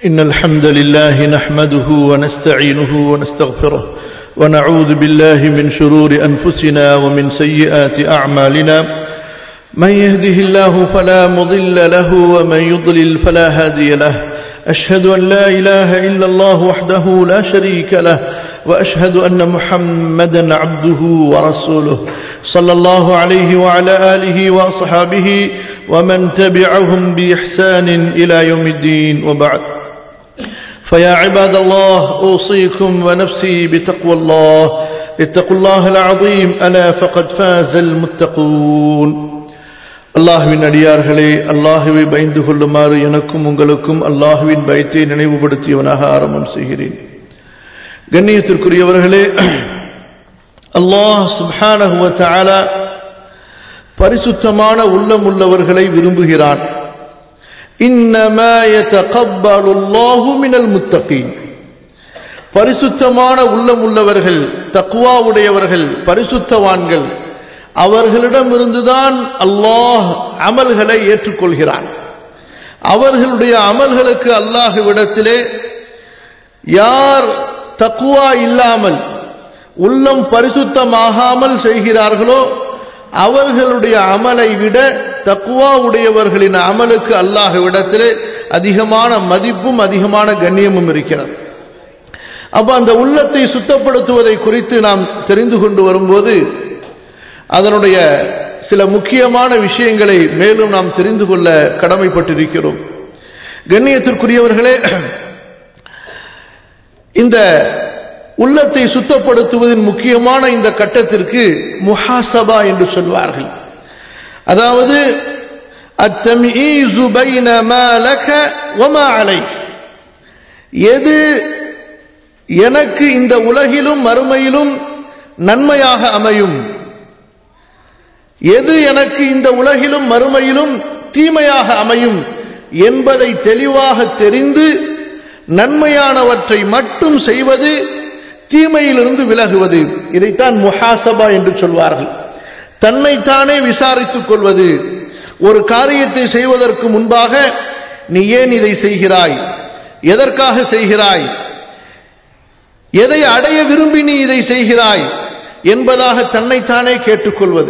إن الحمد لله نحمده ونستعينه ونستغفره ونعوذ بالله من شرور أنفسنا ومن سيئات أعمالنا من يهده الله فلا مضل له ومن يضلل فلا هادي له أشهد أن لا إله إلا الله وحده لا شريك له وأشهد أن محمدا عبده ورسوله صلى الله عليه وعلى آله وأصحابه ومن تبعهم بإحسان إلى يوم الدين وبعد فيا عباد الله أوصيكم ونفسي بتقوى الله اتقوا الله العظيم ألا فقد فاز المتقون அல்லாஹுவின் அடியார்களே அல்லாஹுவை பயந்து கொள்ளுமாறு எனக்கும் உங்களுக்கும் அல்லாஹுவின் பயத்தை நினைவுபடுத்தியவனாக ஆரம்பம் செய்கிறேன் கண்ணியத்திற்குரியவர்களே அல்லாஹ் சுப்ஹானஹுவ தஆலா பரிசுத்தமான உள்ளம் உள்ளவர்களை விரும்புகிறான் இன்னமா யதகப்பலு அல்லாஹு மினல் முத்தகீன் பரிசுத்தமான உள்ளம் உள்ளவர்கள் தக்குவா உடையவர்கள் பரிசுத்தவான்கள் அவர்களிடமிருந்துதான் அல்லாஹ் அமல்களை ஏற்றுக்கொள்கிறான் அவர்களுடைய அமல்களுக்கு அல்லாஹுவிடத்திலே யார் தக்குவா இல்லாமல் உள்ளம் பரிசுத்தமாகாமல் செய்கிறார்களோ அவர்களுடைய அமலை விட தக்குவா உடையவர்களின் அமலுக்கு அல்லாஹுவிடத்திலே அதிகமான மதிப்பும் அதிகமான கண்ணியமும் இருக்கிறது அப்ப அந்த உள்ளத்தை சுத்தப்படுத்துவதை குறித்து நாம் தெரிந்து கொண்டு வரும்போது அதனுடைய சில முக்கியமான விஷயங்களை மேலும் நாம் தெரிந்து கொள்ள கடமைப்பட்டிருக்கிறோம் கண்ணியத்திற்குரியவர்களே இந்த உள்ளத்தை சுத்தப்படுத்துவதின் முக்கியமான இந்த கட்டத்திற்கு முஹாசபா என்று சொல்வார்கள் அதாவது அத்தமீசு பைன மா லக வமா அலைக் எது எனக்கு இந்த உலகிலும் மறுமையிலும் நன்மையாக அமையும் எது எனக்கு இந்த உலகிலும் மறுமையிலும் தீமையாக அமையும் என்பதை தெளிவாக தெரிந்து நன்மையானவற்றை மட்டும் செய்வது தீமையிலிருந்து விலகுவது இதைத்தான் முஹாசபா என்று சொல்வார்கள் தன்னைத்தானே விசாரித்துக் கொள்வது ஒரு காரியத்தை செய்வதற்கு முன்பாக நீ ஏன் இதை செய்கிறாய் எதற்காக செய்கிறாய் எதை அடைய விரும்பி நீ இதை செய்கிறாய் என்பதாக தன்னைத்தானே கேட்டுக்கொள்வது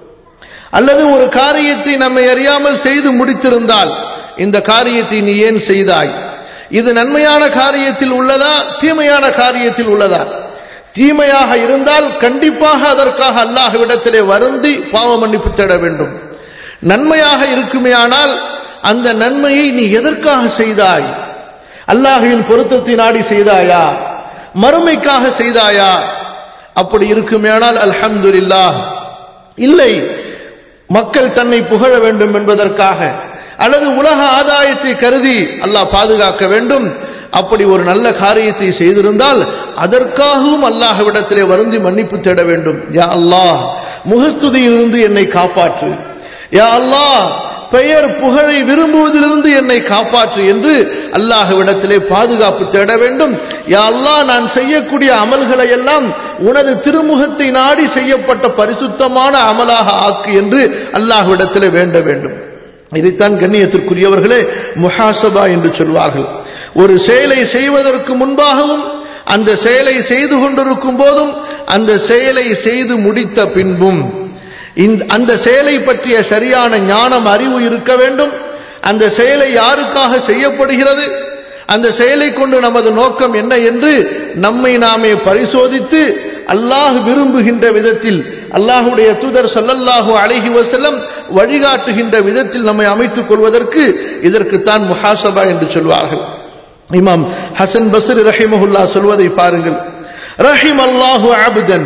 அல்லது ஒரு காரியத்தை நம்மை அறியாமல் செய்து முடித்திருந்தால் இந்த காரியத்தை நீ ஏன் செய்தாய் இது நன்மையான காரியத்தில் உள்ளதா தீமையான காரியத்தில் உள்ளதா தீமையாக இருந்தால் கண்டிப்பாக அதற்காக அல்லாஹ்விடத்திலே வருந்தி பாவ மன்னிப்பு தேட வேண்டும் நன்மையாக இருக்குமே ஆனால் அந்த நன்மையை நீ எதற்காக செய்தாய் அல்லாஹுவின் பொருத்தத்தை நாடி செய்தாயா மறுமைக்காக செய்தாயா அப்படி இருக்குமே ஆனால் அல்ஹம்துலில்லா இல்லை மக்கள் தன்னை புகழ வேண்டும் என்பதற்காக அல்லது உலக ஆதாயத்தை கருதி அல்லாஹ் பாதுகாக்க வேண்டும் அப்படி ஒரு நல்ல காரியத்தை செய்திருந்தால் அதற்காகவும் அல்லாஹ்விடத்திலே வருந்தி மன்னிப்பு தேட வேண்டும் யா அல்லாஹ் முகஸ்துதியிலிருந்து என்னை காப்பாற்று யா அல்லாஹ் பெயர் புகழை விரும்புவதிலிருந்து என்னை காப்பாற்று என்று அல்லாஹ்விடத்திலே பாதுகாப்பு தேட வேண்டும் யா அல்லாஹ் நான் செய்யக்கூடிய அமல்களை எல்லாம் உனது திருமுகத்தை நாடி செய்யப்பட்ட பரிசுத்தமான அமலாக ஆக்கு என்று அல்லாஹ்விடத்திலே வேண்ட வேண்டும் இதைத்தான் கண்ணியத்திற்குரியவர்களே முஹாசபா என்று சொல்வார்கள் ஒரு செயலை செய்வதற்கு முன்பாகவும் அந்த செயலை செய்து கொண்டிருக்கும் போதும் அந்த செயலை செய்து முடித்த பின்பும் அந்த செயலை பற்றிய சரியான ஞானம் அறிவு இருக்க வேண்டும் அந்த செயலை யாருக்காக செய்யப்படுகிறது அந்த செயலை கொண்டு நமது நோக்கம் என்ன என்று நம்மை நாமே பரிசோதித்து அல்லாஹ் விரும்புகின்ற விதத்தில் அல்லாஹுடைய தூதர் சல்லல்லாஹு அழகி வசலம் வழிகாட்டுகின்ற விதத்தில் நம்மை அமைத்துக் கொள்வதற்கு இதற்குத்தான் முஹாசபா என்று சொல்வார்கள் இமாம் ஹசன் பஸ்ரி ரஹிமஹுல்லா சொல்வதை பாருங்கள் ரஹிம் அல்லாஹு அபுதன்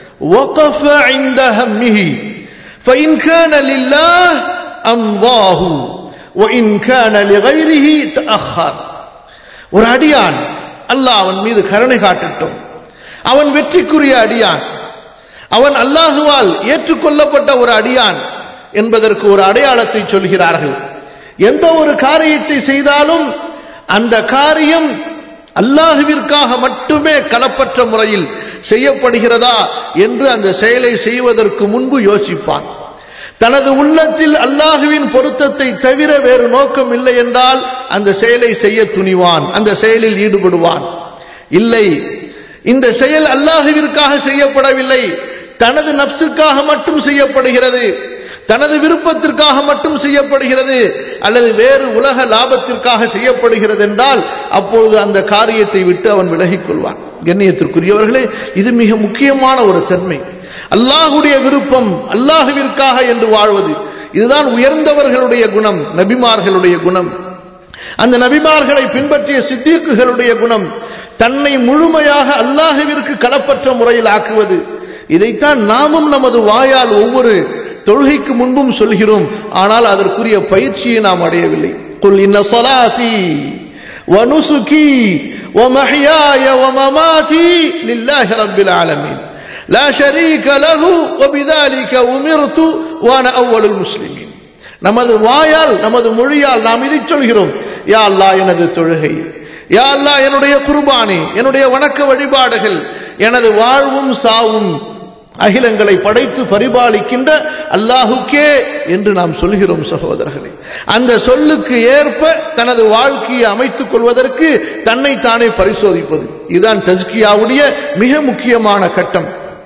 وقف عند همه فإن كان لله أمضاه وإن كان لغيره تأخر ஒரு அடியான் அல்லாஹ் அவன் மீது கருணை காட்டட்டும் அவன் வெற்றிக்குரிய அடியான் அவன் அல்லாஹுவால் ஏற்றுக்கொள்ளப்பட்ட ஒரு அடியான் என்பதற்கு ஒரு அடையாளத்தை சொல்கிறார்கள் எந்த ஒரு காரியத்தை செய்தாலும் அந்த காரியம் அல்லாஹுவிற்காக மட்டுமே களப்பற்ற முறையில் செய்யப்படுகிறதா என்று அந்த செயலை செய்வதற்கு முன்பு யோசிப்பான் தனது உள்ளத்தில் அல்லாஹுவின் பொருத்தத்தை தவிர வேறு நோக்கம் இல்லை என்றால் அந்த செயலை செய்ய துணிவான் அந்த செயலில் ஈடுபடுவான் இல்லை இந்த செயல் அல்லாஹுவிற்காக செய்யப்படவில்லை தனது நப்சுக்காக மட்டும் செய்யப்படுகிறது தனது விருப்பத்திற்காக மட்டும் செய்யப்படுகிறது அல்லது வேறு உலக லாபத்திற்காக செய்யப்படுகிறது என்றால் அப்பொழுது அந்த காரியத்தை விட்டு அவன் விலகிக் கொள்வான் கண்ணியத்திற்குரியவர்களே இது மிக முக்கியமான ஒரு தன்மை அல்லாஹுடைய விருப்பம் அல்லாஹுவிற்காக என்று வாழ்வது இதுதான் உயர்ந்தவர்களுடைய குணம் நபிமார்களுடைய குணம் அந்த நபிமார்களை பின்பற்றிய சித்தீக்குகளுடைய குணம் தன்னை முழுமையாக அல்லாஹுவிற்கு களப்பற்ற முறையில் ஆக்குவது இதைத்தான் நாமும் நமது வாயால் ஒவ்வொரு தொழுகைக்கு முன்பும் சொல்கிறோம் ஆனால் அதற்குரிய பயிற்சியை நாம் அடையவில்லை குல் இன்ன ஸலாத்தி ونسكي ومحياي ومماتي لله رب العالمين لا شريك له وبذلك أمرت وأنا أول المسلمين நமது வாயால் நமது மொழியால் நாம் இதை சொல்கிறோம் யா அல்லாஹ் எனது தொழுகை யா அல்லாஹ் என்னுடைய குர்பானி என்னுடைய வணக்க வழிபாடுகள் எனது வாழ்வும் சாவும் அகிலங்களை படைத்து பரிபாலிக்கின்ற அல்லாஹுக்கே என்று நாம் சொல்கிறோம் சகோதரர்களே அந்த சொல்லுக்கு ஏற்ப தனது வாழ்க்கையை அமைத்துக் கொள்வதற்கு தன்னை தானே பரிசோதிப்பது இதுதான் தஸ்கியாவுடைய மிக முக்கியமான கட்டம்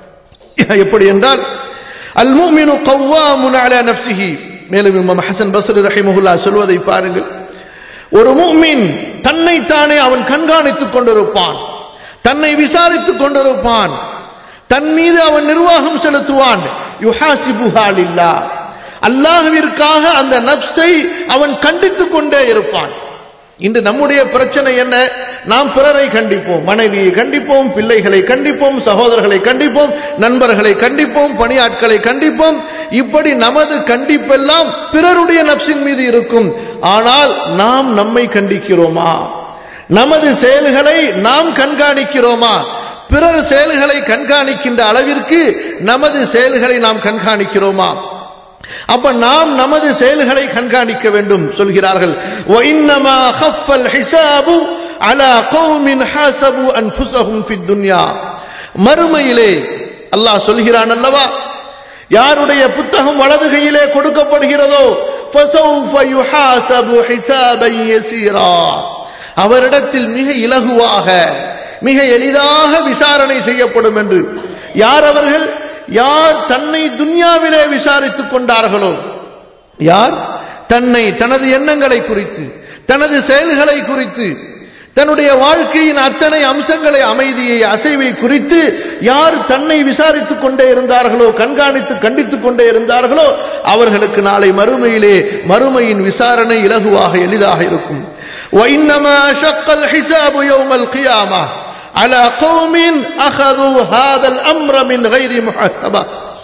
எப்படி என்றால் அல் மூமினு கவ்வாமுன் அலா நஃப்ஸிஹி மேலும் இமாம் ஹசன் பஸ்ரி ரஹிமஹுல்லா சொல்வதை பாருங்கள் ஒரு மூமின் தன்னை தானே அவன் கண்காணித்துக் கொண்டிருப்பான் தன்னை விசாரித்துக் கொண்டிருப்பான் தன் மீது அவன் நிர்வாகம் செலுத்துவான் யுஹாசிபுஹாலில்லா அல்லாஹுவிற்காக அந்த நப்சை அவன் கண்டித்துக் கொண்டே இருப்பான் இன்று நம்முடைய பிரச்சனை என்ன நாம் பிறரை கண்டிப்போம் மனைவியை கண்டிப்போம் பிள்ளைகளை கண்டிப்போம் சகோதரர்களை கண்டிப்போம் நண்பர்களை கண்டிப்போம் பணியாட்களை கண்டிப்போம் இப்படி நமது கண்டிப்பெல்லாம் பிறருடைய நப்சின் மீது இருக்கும் ஆனால் நாம் நம்மை கண்டிக்கிறோமா நமது செயல்களை நாம் கண்காணிக்கிறோமா பிறர் செயல்களை கண்காணிக்கின்ற அளவிற்கு நமது செயல்களை நாம் கண்காணிக்கிறோமா அப்ப நாம் நமது செயல்களை கண்காணிக்க வேண்டும் சொல்கிறார்கள் وَإِنَّمَا خَفَّ الْحِسَابُ عَلَى قَوْمٍ حَاسَبُوا أَنفُسَهُمْ فِي الدُّنْيا மறுமையிலே அல்லாஹ் சொல்கிறான் அல்லவா யாருடைய புத்தகம் வலது கையிலே கொடுக்கப்படுகிறதோ فَسَوْفَ يُحَاسَبُ حِسَابًا يَسِيرًا அவரிடத்தில் மிக இலகுவாக மிக எளிதாக விசாரணை செய்யப்படும் என்று யார் அவர்கள் யார் தன்னை துன்யாவிலே விசாரித்துக் கொண்டார்களோ யார் தன்னை தனது எண்ணங்களை குறித்து தனது செயல்களை குறித்து தன்னுடைய வாழ்க்கையின் அத்தனை அம்சங்களை அமைதியை அசைவை குறித்து யார் தன்னை விசாரித்துக் கொண்டே இருந்தார்களோ கண்காணித்து கண்டித்துக் கொண்டே இருந்தார்களோ அவர்களுக்கு நாளை மறுமையிலே மறுமையின் விசாரணை இலகுவாக எளிதாக இருக்கும் وإنما شق الحساب يوم القيامة على قوم أخذوا هذا الأمر من غير محاسبة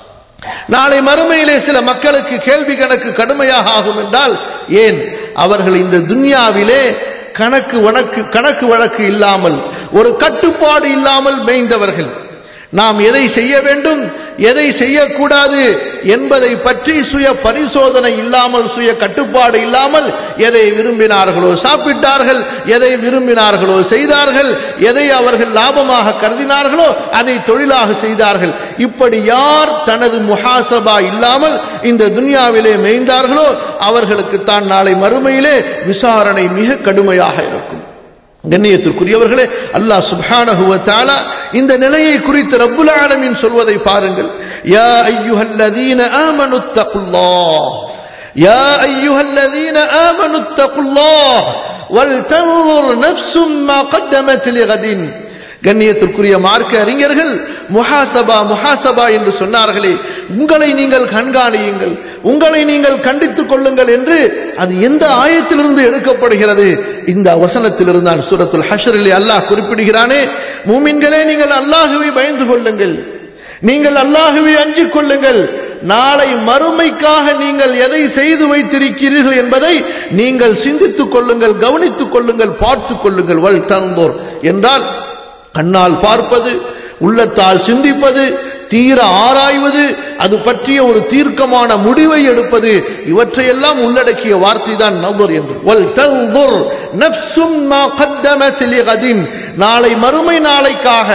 நாளை மறுமையிலே சில மக்களுக்கு கேள்வி கணக்கு கடுமையாக ஆகும் என்றால் ஏன் அவர்கள் இந்த துன்யாவிலே கணக்கு வழக்கு கணக்கு வழக்கு இல்லாமல் ஒரு கட்டுப்பாடு இல்லாமல் மேய்ந்தவர்கள் நாம் எதை செய்ய வேண்டும் எதை செய்யக்கூடாது என்பதை பற்றி சுய பரிசோதனை இல்லாமல் சுய கட்டுப்பாடு இல்லாமல் எதை விரும்பினார்களோ சாப்பிட்டார்கள் எதை விரும்பினார்களோ செய்தார்கள் எதை அவர்கள் லாபமாக கருதினார்களோ அதை தொழிலாக செய்தார்கள் இப்படி யார் தனது முஹாசபா இல்லாமல் இந்த துன்யாவிலே மேய்ந்தார்களோ அவர்களுக்கு தான் நாளை மறுமையிலே விசாரணை மிக கடுமையாக இருக்கும் கண்ணியத்திற்குரியவர்களே அல்லாஹ் சுப்ஹானஹு வ தஆலா இந்த நிலையை குறித்து ரப்புல் ஆலமீன் சொல்வதை பாருங்கள் யா அய்யுஹல்லதீன ஆமனு தகுல்லாஹ் யா அய்யுஹல்லதீன ஆமனு தகுல்லாஹ் வல் தன்ظுர் நஃப்சும் மா قدمت لغد கண்ணியத்திற்குரிய மார்க்க அறிஞர்கள் முஹாசபா முஹாசபா என்று சொன்னார்களே உங்களை நீங்கள் கண்காணியுங்கள் உங்களை நீங்கள் கண்டித்துக் கொள்ளுங்கள் என்று அது எந்த ஆயத்திலிருந்து எடுக்கப்படுகிறது இந்த வசனத்திலிருந்து சூரத்துல் ஹஷரிலே அல்லாஹ் குறிப்பிடுகிறானே மூமின்களே நீங்கள் அல்லாஹுவை பயந்து கொள்ளுங்கள் நீங்கள் அல்லாஹுவை அஞ்சிக் கொள்ளுங்கள் நாளை மறுமைக்காக நீங்கள் எதை செய்து வைத்திருக்கிறீர்கள் என்பதை நீங்கள் சிந்தித்துக் கொள்ளுங்கள் கவனித்துக் கொள்ளுங்கள் பார்த்துக் கொள்ளுங்கள் வல் தந்தோர் என்றால் கண்ணால் பார்ப்பது உள்ளத்தால் சிந்திப்பது தீர ஆராய்வது அது பற்றிய ஒரு தீர்க்கமான முடிவை எடுப்பது இவற்றையெல்லாம் உள்ளடக்கிய வார்த்தை தான் நவர் என்று வல் தன்துர் நஃப்சும் மா கத்தமத் லிகதின் நாளை மறுமை நாளைக்காக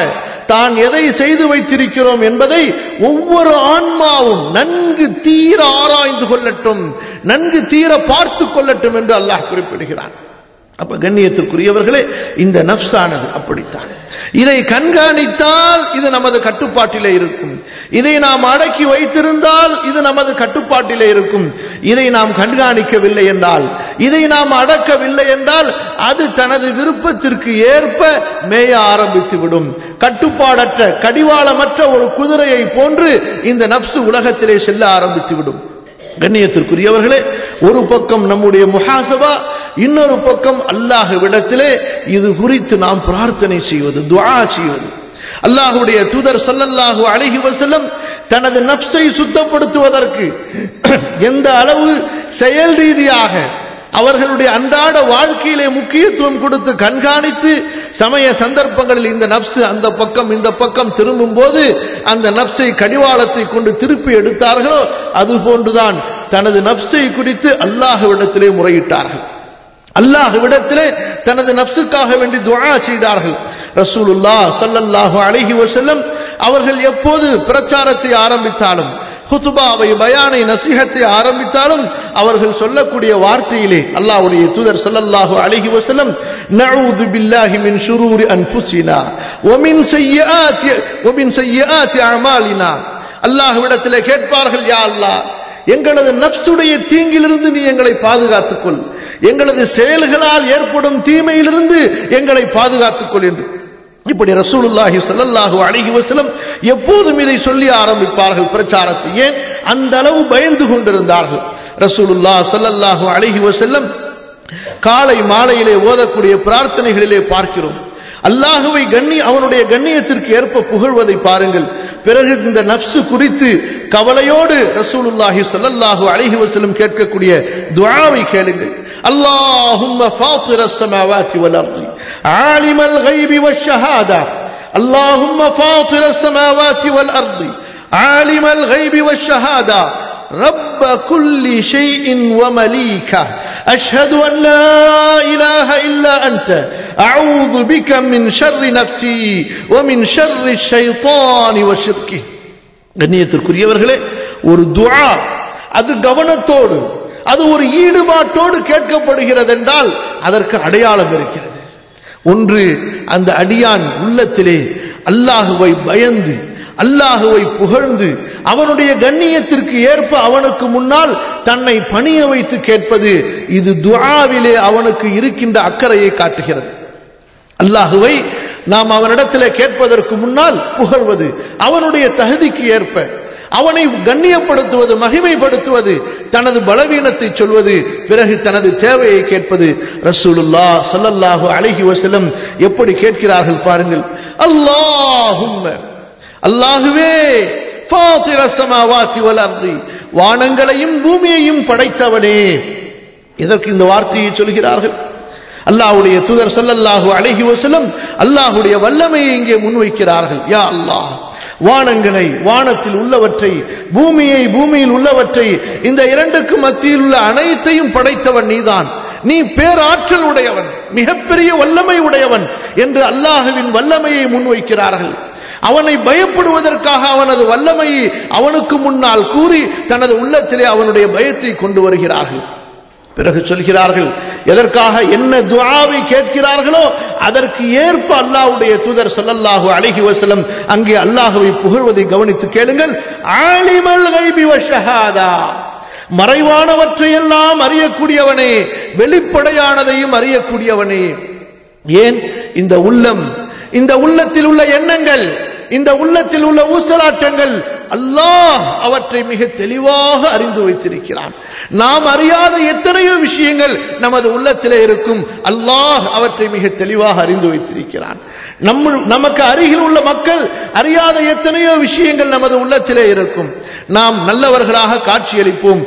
தான் எதை செய்து வைத்திருக்கிறோம் என்பதை ஒவ்வொரு ஆன்மாவும் நன்கு தீர ஆராய்ந்து கொள்ளட்டும் நன்கு தீர பார்த்து கொள்ளட்டும் என்று அல்லாஹ் குறிப்பிடுகிறான் அப்ப கண்ணியத்துக்குரியவர்களே இந்த நப்சானது அப்படித்தான் இதை கண்காணித்தால் இது நமது கட்டுப்பாட்டிலே இருக்கும் இதை நாம் அடக்கி வைத்திருந்தால் இது நமது கட்டுப்பாட்டிலே இருக்கும் இதை நாம் கண்காணிக்கவில்லை என்றால் இதை நாம் அடக்கவில்லை என்றால் அது தனது விருப்பத்திற்கு ஏற்ப மேய ஆரம்பித்து விடும் கட்டுப்பாடற்ற கடிவாளமற்ற ஒரு குதிரையை போன்று இந்த நப்சு உலகத்திலே செல்ல ஆரம்பித்து விடும் கண்ணியத்திற்குரியவர்களே ஒரு பக்கம் நம்முடைய முஹாசபா இன்னொரு பக்கம் அல்லாஹ்விடத்திலே இது குறித்து நாம் பிரார்த்தனை செய்வது துஆ செய்வது அல்லாஹுடைய தூதர் சல்லல்லாஹு அலைஹி வஸல்லம் தனது நப்சை சுத்தப்படுத்துவதற்கு எந்த அளவு செயல் ரீதியாக அவர்களுடைய அன்றாட வாழ்க்கையிலே முக்கியத்துவம் கொடுத்து கண்காணித்து சமய சந்தர்ப்பங்களில் இந்த நப்சு அந்த பக்கம் இந்த பக்கம் திரும்பும் போது அந்த நப்சை கடிவாளத்தை கொண்டு திருப்பி எடுத்தார்களோ அதுபோன்றுதான் தனது நப்சை குறித்து அல்லாஹ்விடத்திலே முறையிட்டார்கள் அல்லாஹ்விடத்திலே தனது நப்சுக்காக வேண்டி துஆ செய்தார்கள் ரசூலுல்லா ஸல்லல்லாஹு அலைஹி வஸல்லம் அவர்கள் எப்போது பிரச்சாரத்தை ஆரம்பித்தாலும் ஹுதுபாவை பயானை நசிஹத்தை ஆரம்பித்தாலும் அவர்கள் சொல்லக்கூடிய வார்த்தையிலே அல்லாஹ்வுடைய தூதர் ஸல்லல்லாஹு அலைஹி வஸல்லம் நஊது பில்லாஹி மின் ஷுரூரி அன்ஃபுஸினா வ மின் சய்யிஆத்தி வ மின் சய்யிஆத்தி அமாலினா அல்லாஹ்விடத்திலே கேட்பார்கள் யா அல்லாஹ் எங்களது நப்சுடைய தீங்கிலிருந்து நீ எங்களை பாதுகாத்துக் கொள் எங்களது செயல்களால் ஏற்படும் தீமையிலிருந்து எங்களை பாதுகாத்துக் கொள் என்று இப்படி ரசூலுல்லாஹி ஸல்லல்லாஹு அலைஹி வஸல்லம் எப்போதும் இதை சொல்லி ஆரம்பிப்பார்கள் பிரச்சாரத்தை ஏன் அந்த அளவு பயந்து கொண்டிருந்தார்கள் ரசூலுல்லாஹ் ஸல்லல்லாஹு அலைஹி வஸல்லம் காலை மாலையிலே ஓதக்கூடிய பிரார்த்தனைகளிலே பார்க்கிறோம் அல்லாஹுவை கண்ணி அவனுடைய கண்ணியத்திற்கு ஏற்ப புகழ்வதை பாருங்கள் பிறகு இந்த நப்சு குறித்து கவலையோடு ரசூலுல்லாஹி ஸல்லல்லாஹு அலைஹி வஸல்லம் கேட்கக்கூடிய துஆவை கேளுங்கள் اللهم فاطر السماوات والارض عالم الغيب والشهاده اللهم فاطر السماوات والارض عالم الغيب والشهاده رب كل شيء ومليكه أشهد أن لا إله إلا أنت أعوذ بك من شر نفسي ومن شر الشيطان وشركه கண்ணியத்திற்குரியவர்களே ஒரு துஆ அது கவனத்தோடு அது ஒரு ஈடுபாட்டோடு கேட்கப்படுகிறது என்றால் அதற்கு அடையாளம் இருக்கிறது ஒன்று அந்த அடியான் உள்ளத்திலே அல்லாஹுவை பயந்து அல்லாஹுவை புகழ்ந்து அவனுடைய கண்ணியத்திற்கு ஏற்ப அவனுக்கு முன்னால் தன்னை பணிய வைத்து கேட்பது இது துஆவிலே அவனுக்கு இருக்கின்ற அக்கறையை காட்டுகிறது அல்லாஹுவை நாம் அவனிடத்திலே கேட்பதற்கு முன்னால் புகழ்வது அவனுடைய தகுதிக்கு ஏற்ப அவனை கண்ணியப்படுத்துவது மகிமைப்படுத்துவது தனது பலவீனத்தை சொல்வது பிறகு தனது தேவையை கேட்பது ரசூலுல்லா ஸல்லல்லாஹு அலைஹி வஸல்லம் எப்படி கேட்கிறார்கள் பாருங்கள் அல்லாஹும்ம அல்லாஹுவே ஃபாத்திர ஸமாவாத்தி வல் அர்தி வானங்களையும் பூமியையும் படைத்தவனே இதற்கு இந்த வார்த்தையை சொல்கிறார்கள் அல்லாஹ்வுடைய தூதர் ஸல்லல்லாஹு அலைஹி வஸல்லம் அல்லாஹ்வுடைய வல்லமையை இங்கே முன்வைக்கிறார்கள் யா அல்லாஹ் வானங்களை வானத்தில் உள்ளவற்றை பூமியை பூமியில் உள்ளவற்றை இந்த இரண்டுக்கு மத்தியில் உள்ள அனைத்தையும் படைத்தவன் நீதான் நீ பேராற்றல் உடையவன் மிகப்பெரிய வல்லமை உடையவன் என்று அல்லாஹுவின் வல்லமையை முன்வைக்கிறார்கள் அவனை பயப்படுவதற்காக அவனது வல்லமையை அவனுக்கு முன்னால் கூறி தனது உள்ளத்திலே அவனுடைய பயத்தை கொண்டு வருகிறார்கள் பிறகு சொல்கிறார்கள் எதற்காக என்ன துஆவை கேட்கிறார்களோ அதற்கு ஏற்ப அல்லாஹ்வுடைய தூதர் ஸல்லல்லாஹு அலைஹி வஸல்லம் அங்கே அல்லாஹ்வை புகழ்வதை கவனித்து கேளுங்கள் ஆலிமல் கைபி வஷஹாதா மறைவானவற்றையெல்லாம் அறியக்கூடியவனே வெளிப்படையானதையும் அறியக்கூடியவனே ஏன் இந்த உள்ளம் இந்த உள்ளத்தில் உள்ள எண்ணங்கள் இந்த உள்ளத்தில் உள்ள ஊசலாட்டங்கள் அல்லாஹ் அவற்றை மிக தெளிவாக அறிந்து வைத்திருக்கிறான் நாம் அறியாத எத்தனையோ விஷயங்கள் நமது உள்ளத்திலே இருக்கும் அல்லாஹ் அவற்றை மிக தெளிவாக அறிந்து வைத்திருக்கிறான் நம்ம நமக்கு அருகில் உள்ள மக்கள் அறியாத எத்தனையோ விஷயங்கள் நமது உள்ளத்திலே இருக்கும் நாம் நல்லவர்களாக காட்சியளிப்போம்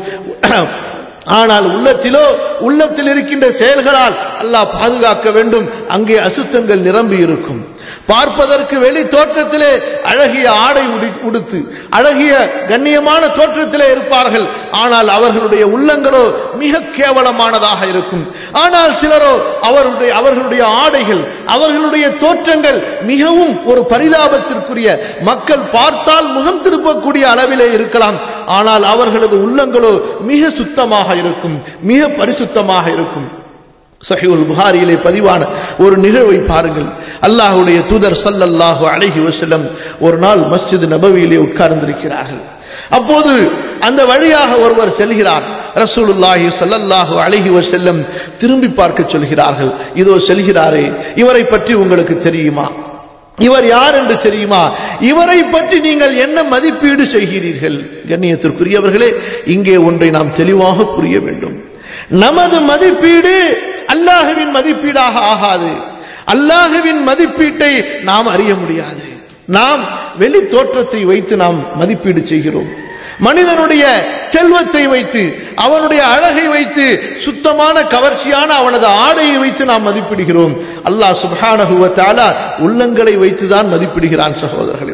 ஆனால் உள்ளத்திலோ உள்ளத்தில் இருக்கின்ற செயல்களால் அல்லாஹ் பாதுகாக்க வேண்டும் அங்கே அசுத்தங்கள் நிரம்பி இருக்கும் பார்ப்பதற்கு வெளி தோற்றத்திலே அழகிய ஆடை உடி- உடுத்து அழகிய கண்ணியமான தோற்றத்திலே இருப்பார்கள் ஆனால் அவர்களுடைய உள்ளங்களோ மிக கேவலமானதாக இருக்கும் ஆனால் சிலரோ அவர்களுடைய அவர்களுடைய ஆடைகள் அவர்களுடைய தோற்றங்கள் மிகவும் ஒரு பரிதாபத்திற்குரிய மக்கள் பார்த்தால் முகம் திருப்பக்கூடிய அளவிலே இருக்கலாம் ஆனால் அவர்களது உள்ளங்களோ மிக சுத்தமாக இருக்கும் மிக பரிசுத்தமாக இருக்கும் சஹீஹுல் புகாரியிலே பதிவான ஒரு நிகழ்வை பாருங்கள் அல்லாஹ்வுடைய தூதர் ஸல்லல்லாஹு அலைஹி வஸல்லம் ஒரு நாள் மஸ்ஜித் நபவியிலே உட்கார்ந்திருக்கிறார்கள் அப்போது அந்த வழியாக ஒருவர் செல்கிறார் ரசூலுல்லாஹி ஸல்லல்லாஹு அலைஹி வஸல்லம் திரும்பி பார்க்க சொல்கிறார்கள் இதோ செல்கிறாரே இவரை பற்றி உங்களுக்கு தெரியுமா இவர் யார் என்று தெரியுமா இவரை பற்றி நீங்கள் என்ன மதிப்பீடு செய்கிறீர்கள் கண்ணியத்திற்குரியவர்களே இங்கே ஒன்றை நாம் தெளிவாக புரிய வேண்டும் நமது மதிப்பீடு அல்லாஹுவின் மதிப்பீடாக ஆகாது அல்லாஹுவின் மதிப்பீட்டை நாம் அறிய முடியாது நாம் வெளி தோற்றத்தை வைத்து நாம் மதிப்பீடு செய்கிறோம் மனிதனுடைய செல்வத்தை வைத்து அவனுடைய அழகை வைத்து சுத்தமான கவர்ச்சியான அவனது ஆடையை வைத்து நாம் மதிப்பிடுகிறோம் அல்லாஹ் சுப்ஹானஹு வ தஆலா உள்ளங்களை வைத்துதான் மதிப்பிடுகிறான் சகோதரர்களே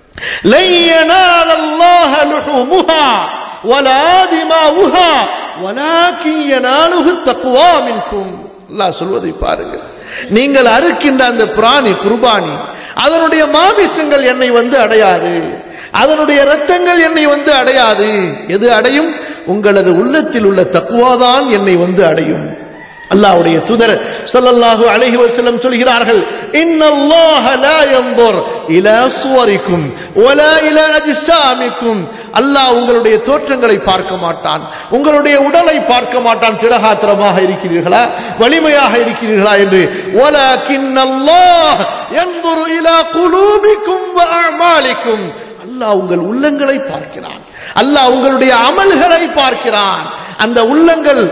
لن ينال الله لحومها ولا دماؤها ولكن يناله التقوى منكم அல்லாஹ் சொல்வதை பாருங்கள் நீங்கள் அறுக்கின்ற அந்த பிராணி குர்பானி அதனுடைய மாமிசங்கள் என்னை வந்து அடையாது அதனுடைய ரத்தங்கள் என்னை வந்து அடையாது எது அடையும் உங்களது உள்ளத்தில் உள்ள தக்குவாதான் என்னை வந்து அடையும் அல்லாஹ்வுடைய தூதர் ஸல்லல்லாஹு அலைஹி வஸல்லம் சொல்கிறார்கள் இன்னல்லாஹ லா யன்ظுர் இலா சுவரிக்கும் வலா இலா அஜ்சாமிக்கும் அல்லாஹ் உங்களுடைய தோற்றங்களை பார்க்க மாட்டான் உங்களுடைய உடலை பார்க்க மாட்டான் திடகாத்திரமாக இருக்கிறீர்களா வலிமையாக இருக்கிறீர்களா என்று வலக்கின்னல்லாஹ் யன்ظுர் இலா குலூபிக்கும் வ அஅமாலிக்கும் அல்லாஹ் உங்கள் உள்ளங்களை பார்க்கிறான் அல்லாஹ் உங்களுடைய அமல்களை பார்க்கிறான் அந்த உள்ளங்கள்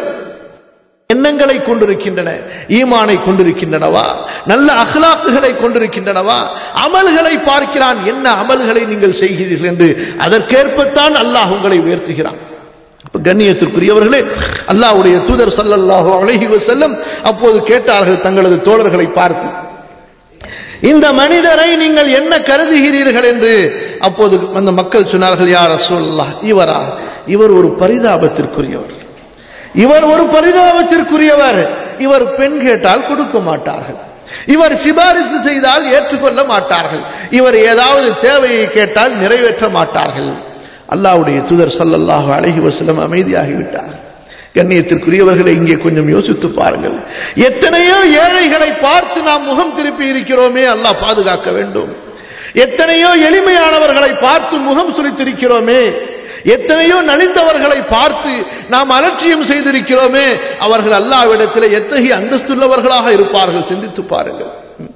எண்ணங்களை கொண்டிருக்கின்றன ஈமானை கொண்டிருக்கின்றனவா நல்ல அஹ்லாக்குகளை கொண்டிருக்கின்றனவா அமல்களை பார்க்கிறான் என்ன அமல்களை நீங்கள் செய்கிறீர்கள் என்று அதற்கேற்பத்தான் அல்லாஹ் உங்களை உயர்த்துகிறான் அப்ப கண்ணியத்திற்குரியவர்களே அல்லாஹ்வுடைய தூதர் ஸல்லல்லாஹு அலைஹி வஸல்லம் அப்போது கேட்டார்கள் தங்களது தோழர்களை பார்த்து இந்த மனிதரை நீங்கள் என்ன கருதுகிறீர்கள் என்று அப்போது அந்த மக்கள் சொன்னார்கள் யார் ரசூலுல்லாஹ் இவரா இவர் ஒரு பரிதாபத்திற்குரியவர் இவர் ஒரு பரிதாபத்திற்குரியவர் இவர் பெண் கேட்டால் கொடுக்க மாட்டார்கள் இவர் சிபாரிசு செய்தால் ஏற்றுக்கொள்ள மாட்டார்கள் இவர் ஏதாவது தேவையை கேட்டால் நிறைவேற்ற மாட்டார்கள் அல்லாஹ்வுடைய தூதர் ஸல்லல்லாஹு அலைஹி வஸல்லம் அமைதியாகிவிட்டார்கள் கண்ணியத்திற்குரியவர்களை இங்கே கொஞ்சம் யோசித்து பாருங்கள் எத்தனையோ ஏழைகளை பார்த்து நாம் முகம் திருப்பி இருக்கிறோமே அல்லாஹ் பாதுகாக்க வேண்டும் எத்தனையோ எளிமையானவர்களை பார்த்து முகம் சுளித்திருக்கிறோமே எத்தனையோ நலிந்தவர்களை பார்த்து நாம் அலட்சியம் செய்திருக்கிறோமே அவர்கள் அல்லாவிடத்தில் எத்தகைய அந்தஸ்துள்ளவர்களாக இருப்பார்கள் சிந்தித்து பாருங்கள்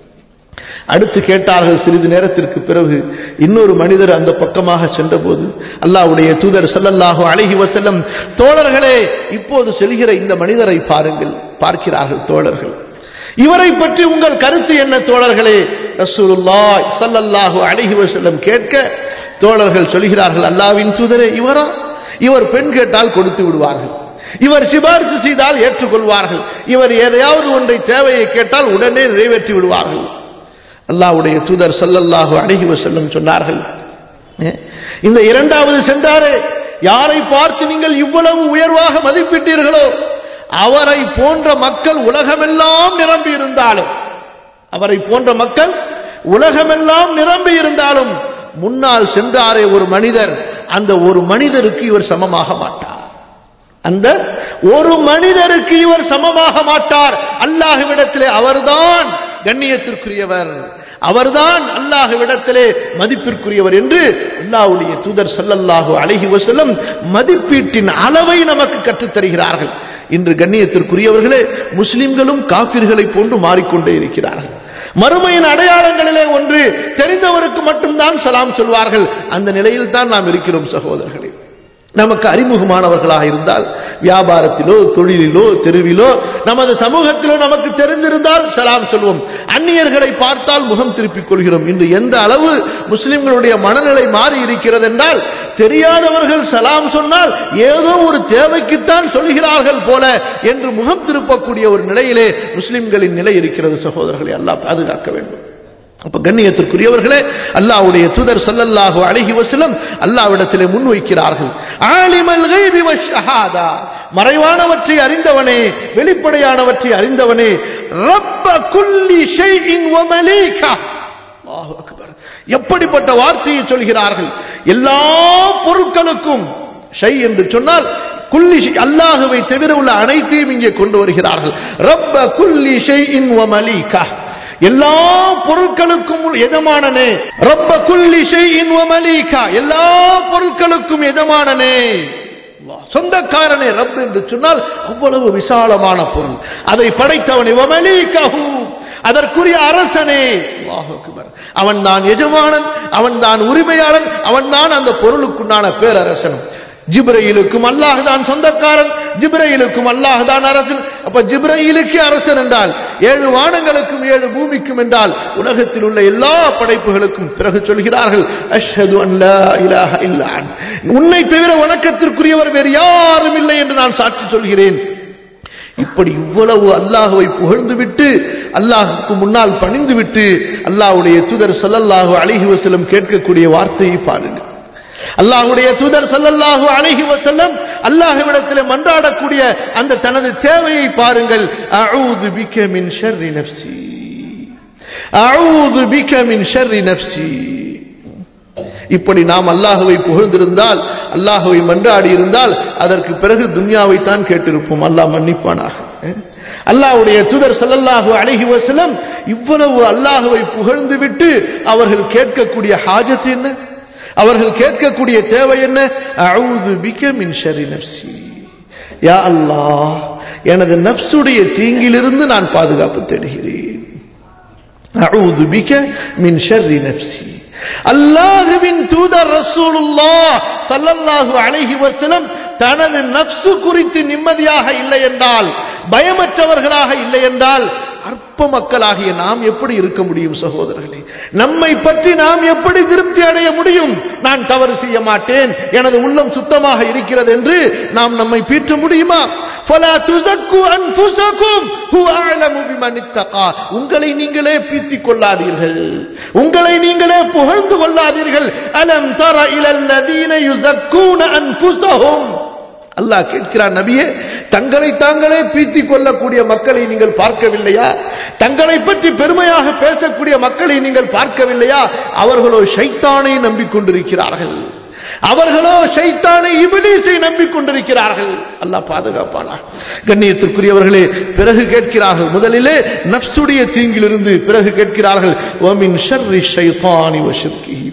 அடுத்து கேட்டார்கள் சிறிது நேரத்திற்கு பிறகு இன்னொரு மனிதர் அந்த பக்கமாக சென்றபோது அல்லாஹ்வுடைய தூதர் ஸல்லல்லாஹு அலைஹி வஸல்லம் தோழர்களே இப்போது செல்கிற இந்த மனிதரை பாருங்கள் பார்க்கிறார்கள் தோழர்கள் இவரை பற்றி உங்கள் கருத்து என்ன தோழர்களே ரசூலுல்லாஹ் ஸல்லல்லாஹு அலைஹி வஸல்லம் கேட்க தோழர்கள் சொல்கிறார்கள் அல்லாஹ்வின் தூதரே இவரா இவர் பெண் கேட்டால் கொடுத்து விடுவார்கள் இவர் சிபாரிசு செய்தால் ஏற்றுக்கொள்வார்கள் இவர் எதையாவது ஒன்றை தேவையை கேட்டால் உடனே நிறைவேற்றி விடுவார்கள் அல்லாஹ்வுடைய தூதர் ஸல்லல்லாஹு அலைஹி வஸல்லம் சொன்னார்கள் இந்த இரண்டாவது சென்றாரே யாரை பார்த்து நீங்கள் இவ்வளவு உயர்வாக மதிப்பிட்டீர்களோ அவரை போன்ற மக்கள் உலகமெல்லாம் நிரம்பி இருந்தாலும் அவரை போன்ற மக்கள் உலகமெல்லாம் நிரம்பி இருந்தாலும் முன்னால் சென்றாரே ஒரு மனிதர் அந்த ஒரு மனிதருக்கு இவர் சமமாக மாட்டார் அந்த ஒரு மனிதருக்கு இவர் சமமாக மாட்டார் அல்லாஹ்விடத்திலே அவர்தான் கண்ணியத்திற்குரியவர் அவர்தான் அல்லாஹ்விடத்திலே மதிப்பிற்குரியவர் என்று அல்லாஹ்வுடைய தூதர் ஸல்லல்லாஹு அலைஹி வஸல்லம் மதிப்பீட்டின் அளவை நமக்கு கற்றுத் தருகிறார்கள் இன்று கண்ணியத்திற்குரியவர்களே முஸ்லிம்களும் காபிர்களை போன்று மாறிக்கொண்டே இருக்கிறார்கள் மறுமையின் அடையாளங்களிலே ஒன்று தெரிந்தவருக்கு மட்டும்தான் சலாம் சொல்வார்கள் அந்த நிலையில் தான் நாம் இருக்கிறோம் சகோதரர்களே நமக்கு அறிமுகமானவர்களாக இருந்தால் வியாபாரத்திலோ தொழிலிலோ தெருவிலோ நமது சமூகத்திலோ நமக்கு தெரிந்திருந்தால் சலாம் சொல்வோம் அந்நியர்களை பார்த்தால் முகம் திருப்பிக் கொள்கிறோம் இன்று எந்த அளவு முஸ்லிம்களுடைய மனநிலை மாறி இருக்கிறது என்றால் தெரியாதவர்கள் சலாம் சொன்னால் ஏதோ ஒரு தேவைக்குத்தான் சொல்கிறார்கள் போல என்று முகம் திருப்பக்கூடிய ஒரு நிலையிலே முஸ்லிம்களின் நிலை இருக்கிறது சகோதரர்களை அல்லாஹ் பாதுகாக்க வேண்டும் அப்ப கண்ணியத்திற்குரியவர்களே அல்லாஹ்வுடைய தூதர் ஸல்லல்லாஹு அலைஹி வஸல்லம் அல்லாஹ்விடத்திலே முன்வைக்கிறார்கள் ஆலிமல் கைபி வஷ்ஷஹாதா மறைவானவற்றை அறிந்தவனே வெளிப்படையானவற்றை அறிந்தவனே ரப்ப குல்லி ஷைஇன் வ மலீகா அல்லாஹு அக்பர் எப்படிப்பட்ட வார்த்தையை சொல்கிறார்கள் எல்லா பொருட்களுக்கும் ஷை என்று சொன்னால் குல்லி ஷை- அல்லாஹுவை தவிர உள்ள அனைத்தையும் இங்கே கொண்டு வருகிறார்கள் ரப்ப குல்லி ஷைஇன் வ மலீகா எல்லா பொருட்களுக்கும் எஜமானனே ரப்ப குல்லி ஷைஇன் வ மலீகா எல்லா பொருட்களுக்கும் எஜமானனே அல்லாஹ். சொந்தக்காரனே ரப் என்று சொன்னால் அவ்வளவு விசாலமான பொருள் அதை படைத்தவனே வ மலீகஹு அதற்குரிய அரசனே அல்லாஹ் அக்பர் அவன் தான் எஜமானன் அவன் தான் உரிமையாளன் அவன் தான் அந்த பொருளுக்குண்டான பேரரசன் ஜிப்ரையிலுக்கும் அல்லாஹ் தான் சொந்தக்காரன் ஜிப்ரையிலுக்கும் அல்லாஹ் தான் அரசன் அப்ப ஜிப்ரையிலுக்கே அரசன் என்றால் ஏழு வானங்களுக்கும் ஏழு பூமிக்கும் என்றால் உலகத்தில் உள்ள எல்லா படைப்புகளுக்கும் பிறகு சொல்கிறார்கள் அஷ்ஹது அன் லா இலாஹ இல்லா அன். உன்னை தவிர வணக்கத்திற்குரியவர் வேறு யாரும் இல்லை என்று நான் சாட்சி சொல்கிறேன் இப்படி இவ்வளவு அல்லாஹுவை புகழ்ந்து விட்டு அல்லாஹுக்கு முன்னால் பணிந்து விட்டு அல்லாஹ்வுடைய தூதர் ஸல்லல்லாஹு அலைஹி வஸல்லம் கேட்கக்கூடிய வார்த்தையை பாருங்கள் அல்லாஹ்வுடைய தூதர் ஸல்லல்லாஹு அலைஹி வஸல்லம் அல்லாஹ்விடத்தில் மன்றாடக்கூடிய அந்த தனது தேவையை பாருங்கள் அஊது பிக மின் ஷர்ரி நஃப்ஸி அஊது பிக மின் ஷர்ரி நஃப்ஸி இப்படி நாம் அல்லாஹுவை புகழ்ந்திருந்தால் அல்லாஹுவை மன்றாடி இருந்தால் அதற்கு பிறகு துன்யாவை தான் கேட்டிருப்போம் அல்லாஹ் மன்னிப்பானாக அல்லாஹ்வுடைய தூதர் ஸல்லல்லாஹு அலைஹி வஸல்லம் இவ்வளவு அல்லாஹுவை புகழ்ந்து விட்டு அவர்கள் கேட்கக்கூடிய ஹாஜத் என்ன அவர்கள் கேட்கக்கூடிய தேவை என்ன அஊது பிக மின் ஷர்ரி நஃப்ஸி யா அல்லாஹ் எனது நஃப்ஸுடைய தீங்கிலிருந்து நான் பாதுகாப்பு தேடுகிறேன் அஊது பிக மின் ஷர்ரி நஃப்ஸி அல்லாஹுவின் தூதர் ரசூலுல்லாஹ் ஸல்லல்லாஹு அலைஹி வஸல்லம் தனது நஃப்சு குறித்து நிம்மதியாக இல்லை என்றால் பயமற்றவர்களாக இல்லை என்றால் அற்ப மக்களாகிய நாம் எப்படி இருக்க முடியும் சகோதரர்களே நம்மை பற்றி நாம் எப்படி திருப்தி அடைய முடியும் நான் தவறு செய்ய மாட்டேன் எனது உள்ளம் சுத்தமாக இருக்கிறது என்று நாம் நம்மை பீற்ற முடியுமா فَلَا تُزَكُّوا أَنفُسَكُمْ هُوَ أَعْلَمُ بِمَنِ اتَّقَى உங்களை நீங்களே பீத்திக் கொள்ளாதீர்கள் உங்களை நீங்களே புகழ்ந்து கொள்ளாதீர்கள் அலம் தர இலல் லதீன யுஸக்கூன அன்ஃபுஸஹும் அல்லாஹ் கேட்கிறான் நபியே தங்களை தாங்களே பீத்திக் கொள்ளக்கூடிய மக்களை நீங்கள் பார்க்கவில்லையா தங்களை பற்றி பெருமையாக பேசக்கூடிய மக்களை நீங்கள் பார்க்கவில்லையா அவர்களோ ஷைத்தானை நம்பிக்கொண்டிருக்கிறார்கள் அவர்களோ ஷைத்தானை இபிலீஸை நம்பிக்கொண்டிருக்கிறார்கள் அல்லாஹ் பாதுகாப்பானா கண்ணியத்திற்குரியவர்களே பிறகு கேட்கிறார்கள் முதலிலே நஃப்சுடைய தீங்கிலிருந்து பிறகு கேட்கிறார்கள் வமின் ஷர்ரி ஷைத்தானி வஷிர்கிஹி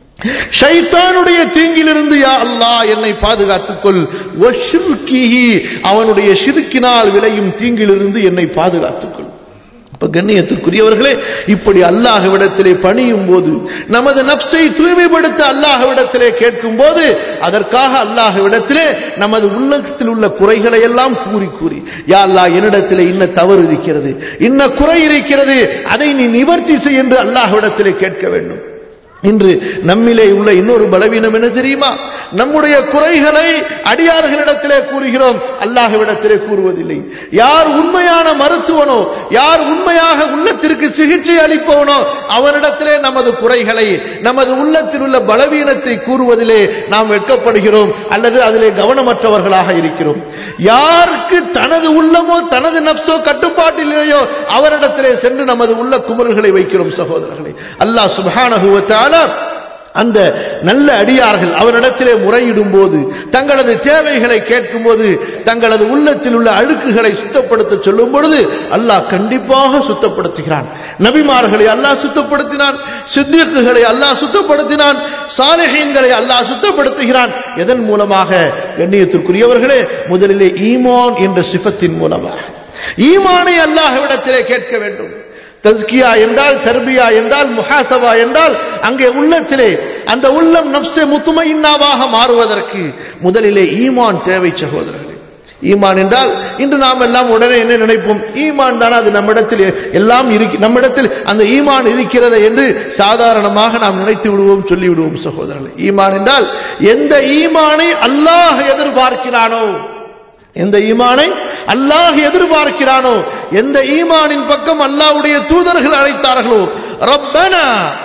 ஷைத்தானுடைய தீங்கிலிருந்து யா அல்லாஹ் என்னை பாதுகாத்துக் கொள் வஷிர்கிஹி அவனுடைய ஷிருக்கினால் விளையும் தீங்கிலிருந்து என்னை பாதுகாத்துக் கொள் அப்ப கண்ணியத்திற்குரியவர்களே இப்படி அல்லாஹ்விடத்திலே பணியும் போது நமது நப்சை தூய்மைப்படுத்த அல்லாஹ்விடத்திலே கேட்கும் போது அதற்காக அல்லாஹ்விடத்திலே நமது உள்ளத்தில் உள்ள குறைகளை எல்லாம் கூறி கூறி யா அல்லாஹ் என்னிடத்திலே இன்ன தவறு இருக்கிறது இன்ன குறை இருக்கிறது அதை நீ நிவர்த்தி செய் என்று அல்லாஹ்விடத்திலே கேட்க வேண்டும் இன்று நம்மிலே உள்ள இன்னொரு பலவீனம் என்ன தெரியுமா நம்முடைய குறைகளை அடியார்களிடத்திலே கூறுகிறோம் அல்லாஹ்விடத்திலே கூறுவதில்லை யார் உண்மையான மருத்துவனோ யார் உண்மையாக உள்ளத்திற்கு சிகிச்சை அளிப்பவனோ அவனிடத்திலே நமது குறைகளை நமது உள்ளத்தில் உள்ள பலவீனத்தை கூறுவதிலே நாம் வெட்கப்படுகிறோம் அல்லது அதிலே கவனமற்றவர்களாக இருக்கிறோம் யாருக்கு தனது உள்ளமோ தனது நப்சோ கட்டுப்பாட்டில் இல்லையோ அவரிடத்திலே சென்று நமது உள்ள குமல்களை வைக்கிறோம் சகோதரர்களை அல்லாஹ் சுப்ஹானஹு வ தஆலா அந்த நல்ல அடியார்கள் அவரிடத்திலே முறையிடும் போது தங்களது தேவைகளை கேட்கும் போது தங்களது உள்ளத்தில் உள்ள அழுக்குகளை சுத்தப்படுத்த சொல்லும் பொழுது அல்லாஹ் கண்டிப்பாக சுத்தப்படுத்துகிறான் நபிமார்களை அல்லாஹ் சுத்தப்படுத்தினான் சித்தியக்குகளை அல்லாஹ் சுத்தப்படுத்தினான் சாலிஹீன்களை அல்லாஹ் சுத்தப்படுத்துகிறான் எதன் மூலமாக கண்ணியத்திற்குரியவர்களே முதலிலே ஈமான் என்ற சிஃபத்தின் மூலமாக ஈமானை அல்லாஹ்விடத்திலே கேட்க வேண்டும் தஸ்கியா என்றால் தர்பியா என்றால் முஹாசபா என்றால் அங்கே உள்ளத்திலே அந்த உள்ளம் நப்சே முத்துமையின்னாவாக மாறுவதற்கு முதலிலே ஈமான் தேவை சகோதரர்களே ஈமான் என்றால் இன்று நாம் எல்லாம் உடனே என்ன நினைப்போம் ஈமான் தானே அது நம்மிடத்தில் எல்லாம் இருக்கு நம்மிடத்தில் அந்த ஈமான் இருக்கிறது என்று சாதாரணமாக நாம் நினைத்து விடுவோம் சொல்லி விடுவோம் சகோதரர்களே ஈமான் என்றால் எந்த ஈமானை அல்லாஹ் எதிர்பார்க்கிறானோ எந்த ஈமானை அல்லாஹ் எதிர்பார்க்கிறானோ எந்த ஈமானின் பக்கம் அல்லாஹ்வுடைய தூதர்கள் அழைத்தார்களோ ربنا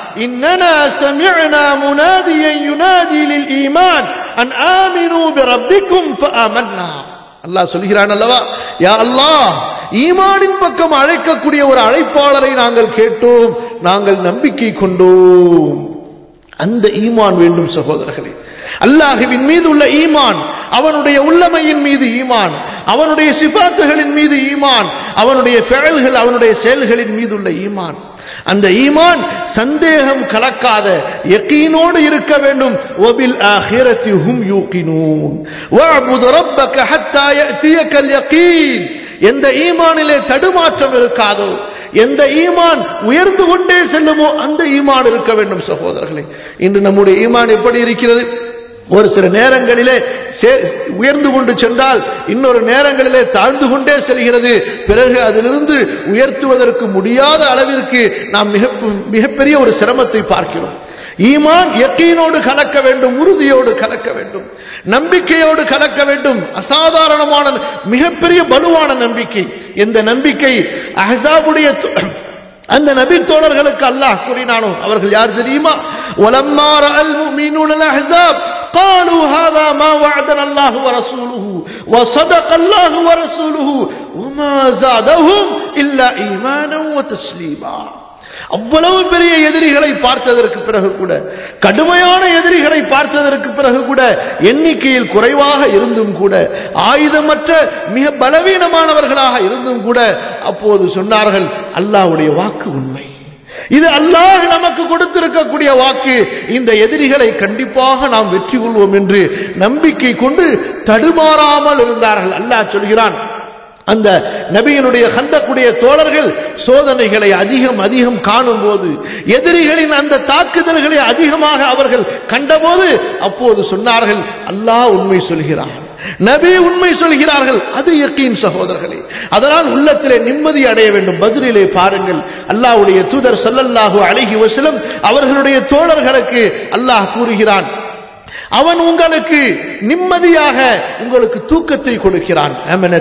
إننا سمعنا مناديا ينادي للإيمان أن آمنوا بربكم فآمنا அல்லாஹ் சொல்கிறான் அல்லவா யா அல்லாஹ் ஈமானின் பக்கம் அழைக்கக்கூடிய ஒரு அழைப்பாளரை நாங்கள் கேட்டோம் நாங்கள் நம்பிக்கை கொண்டோம் அந்த ஈமான் வேண்டும் சகோதரர்களே அல்லாஹுவின் மீது உள்ள ஈமான் அவனுடைய உள்ளமையின் மீது ஈமான் அவனுடைய சிபாத்துகளின் மீது ஈமான் அவனுடைய செயல்கள் அவனுடைய செயல்களின் மீது உள்ள ஈமான் அந்த ஈமான் சந்தேகம் கலக்காத யக்கீனோடு இருக்க வேண்டும் ஒபில் ஆஹிரத்தி ஹும் யூகினூன் வஅபுது ரப்பக ஹத்தா யஅதியக்கல் யகீன் எந்த ஈமானிலே தடுமாற்றம் இருக்காதோ எந்த ஈமான் உயர்ந்து கொண்டே செல்லுமோ அந்த ஈமான் இருக்க வேண்டும் சகோதரர்களே இன்று நம்முடைய ஈமான் எப்படி இருக்கிறது ஒரு சில நேரங்களிலே உயர்ந்து கொண்டு சென்றால் இன்னொரு நேரங்களிலே தாழ்ந்து கொண்டே செல்கிறது பிறகு அதிலிருந்து உயர்த்துவதற்கு முடியாத அளவிற்கு நாம் மிக மிகப்பெரிய ஒரு சிரமத்தை பார்க்கிறோம் ஈமான் யக்கீனோடு கலக்க வேண்டும் உறுதியோடு கலக்க வேண்டும் நம்பிக்கையோடு கலக்க வேண்டும் அசாதாரணமான மிகப்பெரிய வலுவான நம்பிக்கை எந்த நம்பிக்கை அஹசாபுடைய அந்த நபி தோழர்களுக்கு அல்லாஹ் கூறினானோ அவர்கள் யார் தெரியுமா ஒலம்மா ரஅல் முஃமினூன அல்-அஹ்ஸாப் قالوا هذا ما وعدنا الله ورسوله وصدق الله ورسوله وما زادهم إلا إيمانا وتسليما அவ்வளவு பெரிய எதிரிகளை பார்த்ததற்கு பிறகு கூட கடுமையான எதிரிகளை பார்த்ததற்கு பிறகு கூட எண்ணிக்கையில் குறைவாக இருந்தும் கூட ஆயுதமற்ற மிக பலவீனமானவர்களாக இருந்தும் கூட அப்போது சொன்னார்கள் அல்லாஹ்வுடைய வாக்கு உண்மை இது அல்லாஹ் நமக்கு கொடுத்திருக்கக்கூடிய வாக்கு இந்த எதிரிகளை கண்டிப்பாக நாம் வெற்றி கொள்வோம் என்று நம்பிக்கை கொண்டு தடுமாறாமல் இருந்தார்கள் அல்லாஹ் சொல்கிறான் அந்த நபியினுடைய கந்தக்குடைய தோழர்கள் சோதனைகளை அதிகம் அதிகம் காணும் போது எதிரிகளின் அந்த தாக்குதல்களை அதிகமாக அவர்கள் கண்டபோது அப்போது சொன்னார்கள் அல்லாஹ் உண்மை சொல்கிறான் நபி உண்மை சொல்கிறார்கள் அது யக்கீன் சகோதரர்களே அதனால் உள்ளத்திலே நிம்மதி அடைய வேண்டும் பதிலிலே பாருங்கள் அல்லாஹ்வுடைய தூதர் ஸல்லல்லாஹு அலைஹி வஸல்லம் அவர்களுடைய தோழர்களுக்கு அல்லாஹ் கூறுகிறான் அவன் உங்களுக்கு நிம்மதியாக உங்களுக்கு தூக்கத்தை கொடுக்கிறான்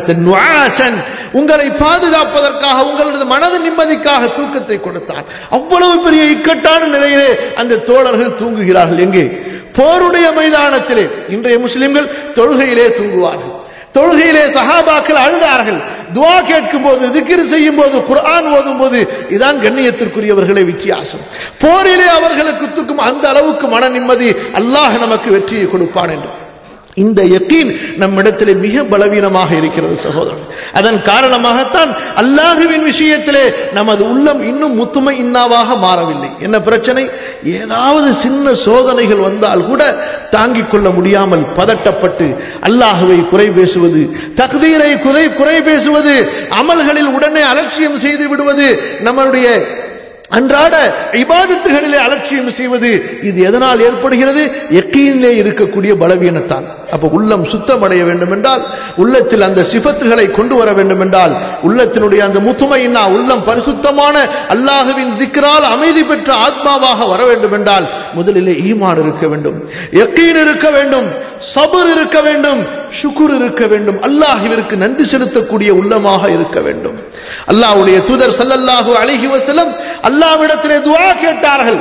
உங்களை பாதுகாப்பதற்காக உங்களது மனது நிம்மதிக்காக தூக்கத்தை கொடுத்தான் அவ்வளவு பெரிய இக்கட்டான நிலையிலே அந்த தோழர்கள் தூங்குகிறார்கள் எங்கே போருடைய மைதானத்திலே இன்றைய முஸ்லிம்கள் தொழுகையிலே தூங்குவார்கள் தொழுகையிலே சஹாபாக்கள் அழுதார்கள் துவா கேட்கும் போது திக்கிர் செய்யும் போது குர்ஆன் ஓதும் போது இதான் கண்ணியத்திற்குரியவர்களை வித்தியாசம் போரிலே அவர்களுக்கு தூக்கும் அந்த அளவுக்கு மன நிம்மதி அல்லாஹ் நமக்கு வெற்றியை கொடுப்பான் என்று இந்த யக்கீன் நம்மிடத்திலே மிக பலவீனமாக இருக்கிறது சகோதரன் அதன் காரணமாகத்தான் அல்லாஹுவின் விஷயத்திலே நமது உள்ளம் இன்னும் முத்துமை இன்னாவாக மாறவில்லை என்ன பிரச்சனை ஏதாவது சின்ன சோதனைகள் வந்தால் கூட தாங்கிக் கொள்ள முடியாமல் பதட்டப்பட்டு அல்லாஹுவை குறை பேசுவது தக்தீரை குறை குறை பேசுவது அமல்களில் உடனே அலட்சியம் செய்து விடுவது நம்மளுடைய அன்றாட இபாதத்துகளிலே அலட்சியம் செய்வது இது எதனால் ஏற்படுகிறது எக்கீனிலே இருக்கக்கூடிய பலவீனத்தால் அப்ப உள்ளம் சுத்தமடைய வேண்டும் என்றால் உள்ளத்தில் அந்த சிபத்துகளை கொண்டு வர வேண்டும் என்றால் உள்ளத்தினுடைய அந்த முத்துமையினா உள்ளம் பரிசுத்தமான அல்லாஹுவின் திக்ரால் அமைதி பெற்ற ஆத்மாவாக வர வேண்டும் என்றால் முதலிலே ஈமான் இருக்க வேண்டும் எக்கீன் இருக்க வேண்டும் சபர் இருக்க வேண்டும் சுக்குர் இருக்க வேண்டும் அல்லாஹிற்கு நன்றி செலுத்தக்கூடிய உள்ளமாக இருக்க வேண்டும் அல்லாஹ்வுடைய தூதர் சல்லல்லாஹு அலைஹி வஸல்லம் அல்லாஹ்விடத்திலே துஆ கேட்டார்கள்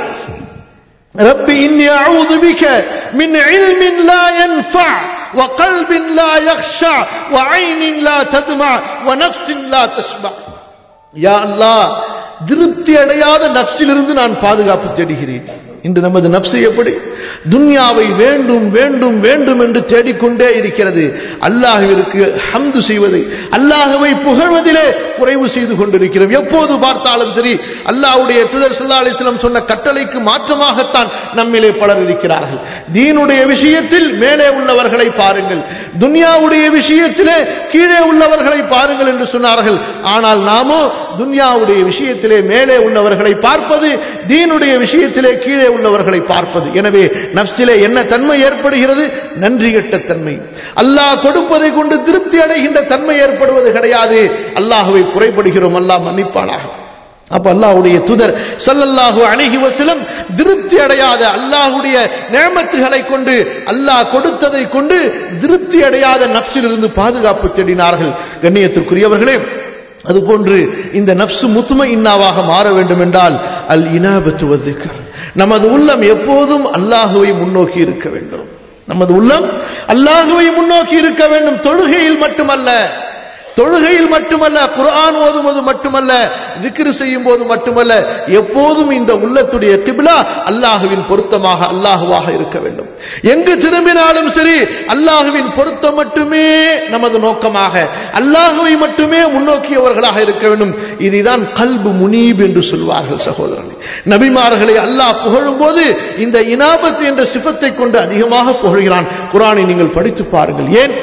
ربي إني أعوذ بك من علم لا ينفع وقلب لا يخشع وعين لا تدمع ونفس لا تشبع يا الله திருப்தி அடையாத நப்சிலிருந்து நான் பாதுகாப்பு தேடுகிறேன் இன்று நமது நப்சு எப்படி துன்யாவை வேண்டும் வேண்டும் வேண்டும் என்று தேடிக்கொண்டே இருக்கிறது அல்லாஹுவிற்கு ஹம்து செய்வது அல்லாஹுவை புகழ்வதிலே குறைவு செய்து கொண்டிருக்கிறோம் எப்போது பார்த்தாலும் சரி அல்லாஹ்வுடைய தூதர் ஸல்லல்லாஹு அலைஹி வஸல்லம் சொன்ன கட்டளைக்கு மாற்றமாகத்தான் நம்மிலே பலர் இருக்கிறார்கள் தீனுடைய விஷயத்தில் மேலே உள்ளவர்களை பாருங்கள் துன்யாவுடைய விஷயத்திலே கீழே உள்ளவர்களை பாருங்கள் என்று சொன்னார்கள் ஆனால் நாமோ துன்யாவுடைய விஷயத்திலே மேலே உள்ளவர்களை பார்ப்பது தீனுடைய விஷயத்திலே கீழே உள்ளவர்களை பார்ப்பது எனவே நப்சிலே என்ன தன்மை ஏற்படுகிறது நன்றி கெட்ட தன்மை அல்லாஹ் கொடுப்பதை கொண்டு திருப்தி அடைகின்ற தன்மை ஏற்படுவது கிடையாது அல்லாஹுவை குறைபடுகிறோம் அல்லாஹ் மன்னிப்பானாக அப்ப அல்லாஹ்வுடைய தூதர் ஸல்லல்லாஹு அலைஹி வஸல்லம் திருப்தி அடையாத அல்லாஹ்வுடைய நேமத்துகளை கொண்டு அல்லாஹ் கொடுத்ததை கொண்டு திருப்தி அடையாத நப்சிலிருந்து பாதுகாப்பு தேடினார்கள் கண்ணியத்திற்குரியவர்களே அதுபோன்று இந்த நப்சு முத்துமை இன்னாவாக மாற வேண்டும் என்றால் அல் இனாபத்து வதுக்கர் நமது உள்ளம் எப்போதும் அல்லாஹுவை முன்னோக்கி இருக்க வேண்டும் நமது உள்ளம் அல்லாஹுவை முன்னோக்கி இருக்க வேண்டும் தொழுகையில் மட்டுமல்ல தொழுகையில் மட்டுமல்ல குர்ஆன் ஓதுவது மட்டுமல்ல திக்ரு செய்யும் போது மட்டுமல்ல எப்போதும் இந்த உள்ளத்துடைய கிபிலா அல்லாஹுவின் பொருத்தமாக அல்லாஹுவாக இருக்க வேண்டும் எங்கு திரும்பினாலும் சரி அல்லாஹுவின் பொருத்தம் மட்டுமே நமது நோக்கமாக அல்லாஹுவை மட்டுமே முன்னோக்கியவர்களாக இருக்க வேண்டும் இதுதான் கல்பு முனீப் என்று சொல்வார்கள் சகோதரர்களே நபிமார்களை அல்லாஹ் புகழும் போது இந்த இனாபத் என்ற சிபத்தை கொண்டு அதிகமாக புகழ்கிறான் குரானை நீங்கள் படித்து பாருங்கள் ஏன்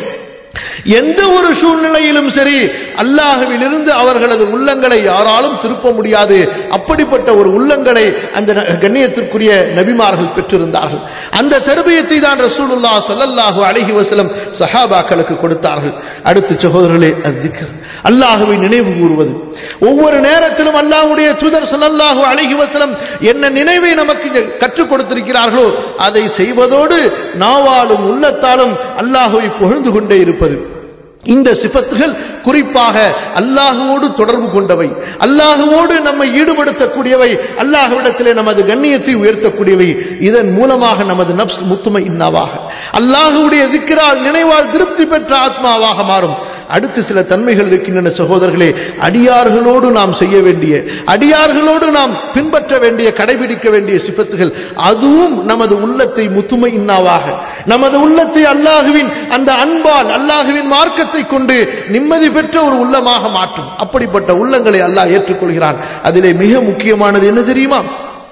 எந்த ஒரு சூழ்நிலையிலும் சரி அல்லாஹுவிலிருந்து அவர்களது உள்ளங்களை யாராலும் திருப்ப முடியாது அப்படிப்பட்ட ஒரு உள்ளங்களை அந்த கண்ணியத்திற்குரிய நபிமார்கள் பெற்றிருந்தார்கள் அந்த தருபியத்தை தான் ரசூலுல்லா சல்லல்லாஹு அலைஹி வஸல்லம் சஹாபாக்களுக்கு கொடுத்தார்கள் அடுத்த சகோதரர்களே அத்திக்கர் அல்லாஹுவை நினைவு கூறுவது ஒவ்வொரு நேரத்திலும் அல்லாஹ்வுடைய தூதர் ஸல்லல்லாஹு அலைஹி வஸல்லம் என்ன நினைவை நமக்கு கற்றுக் கொடுத்திருக்கிறார்களோ அதை செய்வதோடு நாவாலும் உள்ளத்தாலும் அல்லாஹுவை புகழ்ந்து கொண்டே இருப்பது இந்த சிபத்துகள் குறிப்பாக அல்லாஹுவோடு தொடர்பு கொண்டவை அல்லாஹுவோடு நம்மை ஈடுபடுத்தக்கூடியவை அல்லாஹுவிடத்திலே நமது கண்ணியத்தை உயர்த்தக்கூடியவை இதன் மூலமாக நமது நப்ஸ் முத்துமை இன்னாவாக அல்லாஹுடைய திக்கிரால் நினைவால் திருப்தி பெற்ற ஆத்மாவாக மாறும் அடுத்து சில தன்மைகள் இருக்கின்றன சகோதரர்களே அடியார்களோடு நாம் செய்ய வேண்டிய அடியார்களோடு நாம் பின்பற்ற வேண்டிய கடைபிடிக்க வேண்டிய சிபத்துகள் அதுவும் நமது உள்ளத்தை முத்துமை இன்னாவாக நமது உள்ளத்தை அல்லாஹுவின் அந்த அன்பால் அல்லாஹுவின் மார்க்கத்தை கொண்டு நிம்மதி பெற்ற ஒரு உள்ளமாக மாற்றும் அப்படிப்பட்ட உள்ளங்களை அல்லாஹ் ஏற்றுக்கொள்கிறான் அதிலே மிக முக்கியமானது என்ன தெரியுமா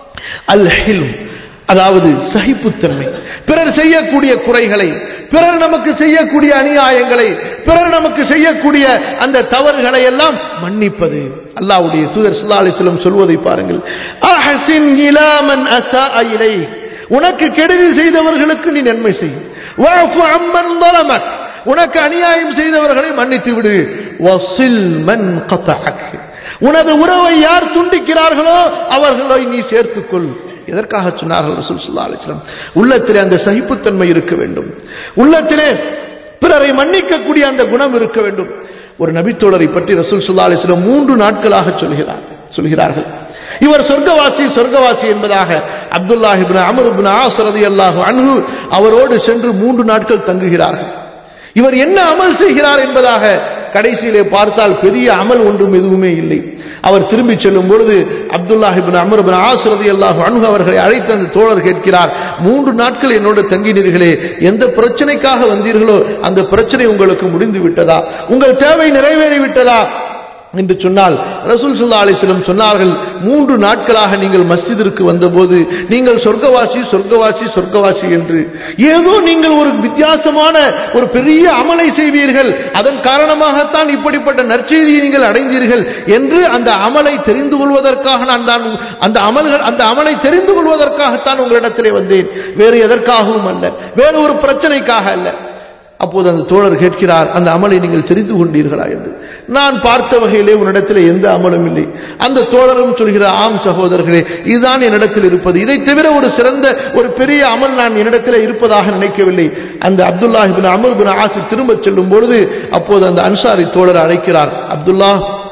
அல் ஹில்ம் அதாவது சகிப்புத்தன்மை பிறர் செய்யக்கூடிய குறைகளை பிறர் நமக்கு செய்யக்கூடிய அநியாயங்களை பிறர் நமக்கு செய்யக்கூடிய அந்த தவறுகளை எல்லாம் மன்னிப்பது அல்லாஹ்வுடைய தூதர் ஸல்லல்லாஹு அலைஹி வஸல்லம் சொல்வதை பாருங்கள் அஹ்சின் இலா மன் அஸாஅ இலை உனக்கு கெடுதி செய்தவர்களுக்கு நீ நன்மை செய் வஅஃபு அம்மன் ظلمك உனக்கு அநியாயம் செய்தவர்களை மன்னித்து விடு வசில் மன் கதஅக் உனது உறவை யார் துண்டிக்கிறார்களோ அவர்களை நீ சேர்த்துக்கொள் எதற்காக சொன்னார்கள் ரசூல் ஸல்லல்லாஹு அலைஹி வஸல்லம் உள்ளத்திலே அந்த சகிப்புத்தன்மை இருக்க வேண்டும் உள்ளத்திலே பிறரை மன்னிக்கக்கூடிய அந்த குணம் இருக்க வேண்டும் ஒரு நபித்தோழரை பற்றி ரசூல் ஸல்லல்லாஹு அலைஹி வஸல்லம் மூன்று நாட்களாக சொல்கிறார் சொல்கிறார்கள் இவர் சொர்க்கவாசி சொர்க்கவாசி என்பதாக Abdullah ibn Amr ibn As ரலியல்லாஹு அன்ஹு அவரோடு சென்று மூன்று நாட்கள் தங்குகிறார்கள் இவர் என்ன அமல் செய்கிறார் என்பதாக கடைசியிலே பார்த்தால் பெரிய அமல் ஒன்றும் எதுவுமே இல்லை அவர் திரும்பி செல்லும் பொழுது அப்துல்லாஹிபின் அமர்பின் ஆசுரதி அல்லாஹு அணுகு அவர்களை அழைத்து அந்த தோழர் கேட்கிறார் மூன்று நாட்கள் என்னோடு தங்கினீர்களே எந்த பிரச்சனைக்காக வந்தீர்களோ அந்த பிரச்சனை உங்களுக்கு முடிந்து விட்டதா உங்கள் தேவை நிறைவேறி விட்டதா என்று சொன்னால் ரசூல் சுல்லா அலிஸ்லம் சொன்னார்கள் மூன்று நாட்களாக நீங்கள் மஸ்ஜிதிற்கு வந்தபோது நீங்கள் சொர்க்கவாசி சொர்க்கவாசி சொர்க்கவாசி என்று ஏதோ நீங்கள் ஒரு வித்தியாசமான ஒரு பெரிய அமலை செய்வீர்கள் அதன் காரணமாகத்தான் இப்படிப்பட்ட நற்செய்தியை நீங்கள் அடைந்தீர்கள் என்று அந்த அமலை தெரிந்து கொள்வதற்காக நான் தான் அந்த அமல்கள் அந்த அமலை தெரிந்து கொள்வதற்காகத்தான் உங்களிடத்திலே வந்தேன் வேறு எதற்காகவும் அல்ல வேறு ஒரு பிரச்சனைக்காக அல்ல அப்போது அந்த தோழர் கேட்கிறார் அந்த அமலை நீங்கள் தெரிந்து கொண்டீர்களா என்று நான் பார்த்த வகையிலே உன்னிடத்தில் எந்த அமலும் இல்லை அந்த தோழரும் சொல்கிறார் ஆம் சகோதரர்களே இதுதான் என்னிடத்தில் இருப்பது இதை தவிர ஒரு சிறந்த ஒரு பெரிய அமல் நான் என்னிடத்தில் இருப்பதாக நினைக்கவில்லை அந்த அப்துல்லாஹிபின் அமர் பின் ஆசி திரும்ப செல்லும் பொழுது அப்போது அந்த அன்சாரி தோழர் அழைக்கிறார் அப்துல்லா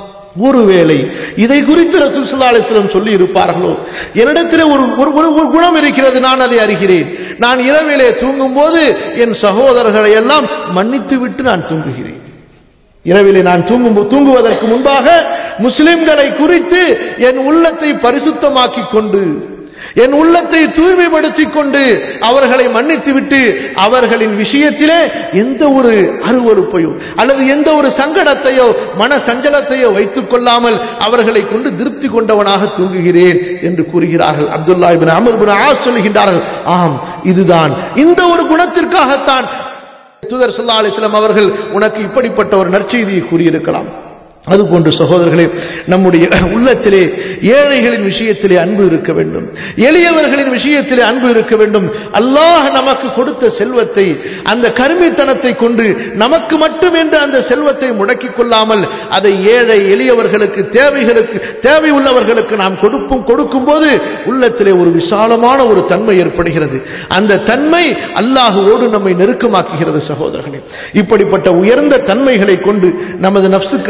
ஒருவேளை இதை குறித்து ரசூல் ஸல்லல்லாஹு அலைஹி வஸல்லம் சொல்லி இருப்பார்களோ என்னிடத்தில் ஒரு ஒரு ஒரு குணம் இருக்கிறது நான் அதை அறிகிறேன் நான் இரவிலே தூங்கும் போது என் சகோதரர்களை எல்லாம் மன்னித்து விட்டு நான் தூங்குகிறேன் இரவிலே நான் தூங்கும் தூங்குவதற்கு முன்பாக முஸ்லிம்களை குறித்து என் உள்ளத்தை பரிசுத்தமாக்கிக் கொண்டு என் உள்ளத்தை தூய்மைப்படுத்திக் கொண்டு அவர்களை மன்னித்து விட்டு அவர்களின் விஷயத்திலே எந்த ஒரு அருவறுப்பையோ அல்லது எந்த ஒரு சங்கடத்தையோ மன சஞ்சலத்தையோ வைத்துக் கொள்ளாமல் அவர்களை கொண்டு திருப்தி கொண்டவனாக தூங்குகிறேன் என்று கூறுகிறார்கள் Abdullah ibn Amr bin As சொல்லுகின்றார்கள் ஆம் இதுதான் இந்த ஒரு குணத்திற்காகத்தான் தூதர் சொல்லா அலிஸ்லாம் அவர்கள் உனக்கு இப்படிப்பட்ட ஒரு நற்செய்தியை கூறியிருக்கலாம் அதுபோன்று சகோதரர்களே நம்முடைய உள்ளத்திலே ஏழைகளின் விஷயத்திலே அன்பு இருக்க வேண்டும் எளியவர்களின் விஷயத்திலே அன்பு இருக்க வேண்டும் அல்லாஹ் நமக்கு கொடுத்த செல்வத்தை அந்த கருமித்தனத்தை கொண்டு நமக்கு மட்டும் என்று அந்த செல்வத்தை முடக்கிக் கொள்ளாமல் அதை ஏழை எளியவர்களுக்கு தேவைகளுக்கு தேவை உள்ளவர்களுக்கு நாம் கொடுப்பும் கொடுக்கும் போது உள்ளத்திலே ஒரு விசாலமான ஒரு தன்மை ஏற்படுகிறது அந்த தன்மை அல்லாஹுவோடு நம்மை நெருக்கமாக்குகிறது சகோதரர்களே இப்படிப்பட்ட உயர்ந்த தன்மைகளை கொண்டு நமது நப்சுக்கு நாம் தருபி